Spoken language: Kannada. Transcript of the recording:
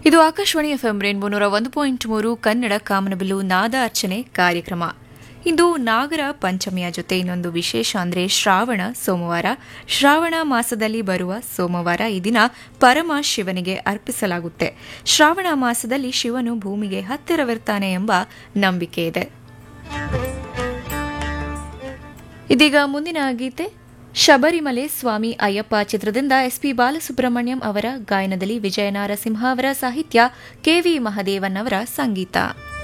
ಇದು ಆಕಾಶವಾಣಿ ಎಫ್ಎಂ ರೇನ್ಬೋ ನೂರ ಒಂದು ಪಾಯಿಂಟ್ ಮೂರು ಕನ್ನಡ ಕಾಮನಬಿಲ್ಲು ನಾದ ಅರ್ಚನೆ ಕಾರ್ಯಕ್ರಮ ಇಂದು ನಾಗರ ಪಂಚಮಿಯ ಜೊತೆ ಇನ್ನೊಂದು ವಿಶೇಷ ಅಂದರೆ ಶ್ರಾವಣ ಸೋಮವಾರ ಶ್ರಾವಣ ಮಾಸದಲ್ಲಿ ಬರುವ ಸೋಮವಾರ ಈ ದಿನ ಪರಮ ಶಿವನಿಗೆ ಅರ್ಪಿಸಲಾಗುತ್ತೆ ಶ್ರಾವಣ ಮಾಸದಲ್ಲಿ ಶಿವನು ಭೂಮಿಗೆ ಹತ್ತಿರವಿರ್ತಾನೆ ಎಂಬ ನಂಬಿಕೆ ಇದೆ ಇದೀಗ ಮುಂದಿನ ಗೀತೆ ಶಬರಿಮಲೆ ಸ್ವಾಮಿ ಅಯ್ಯಪ್ಪ ಚಿತ್ರದಿಂದ ಎಸ್ಪಿ ಬಾಲಸುಬ್ರಹ್ಮಣ್ಯಂ ಅವರ ಗಾಯನದಲ್ಲಿ ವಿಜಯ ನಾರಸಿಂಹ ಅವರ ಸಾಹಿತ್ಯ ಕೆವಿ ಮಹದೇವನ್ ಅವರ ಸಂಗೀತ